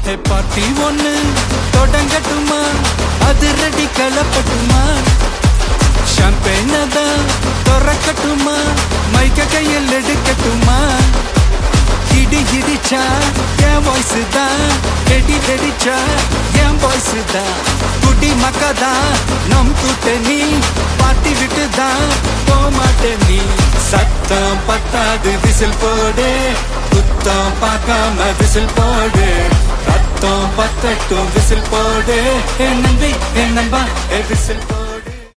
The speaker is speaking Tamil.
ஹே பார்ட்டி ஒண்ணு தொடங்கட்டுமா அது ரெடி கலப்பட்டுமா ஷாம்பெயின் தான் திறக்கட்டுமா மைக்க கையில் எடுக்கட்டுமா இடி இடிச்சா என் வாய்ஸ் தான் வெடி வெடிச்சா என் வாய்ஸ் தான் குடி மக்கா தான் நம் கூட்டணி பாட்டி விட்டு தான் போமாட்டே நீ சத்தம் பத்தாது விசில் போடு குத்தம் பார்க்காம விசில் போடு ரத்தம் பத்தட்டும் விசில் போடு என் நம்பி என் நண்பா ஏ விசில் போடு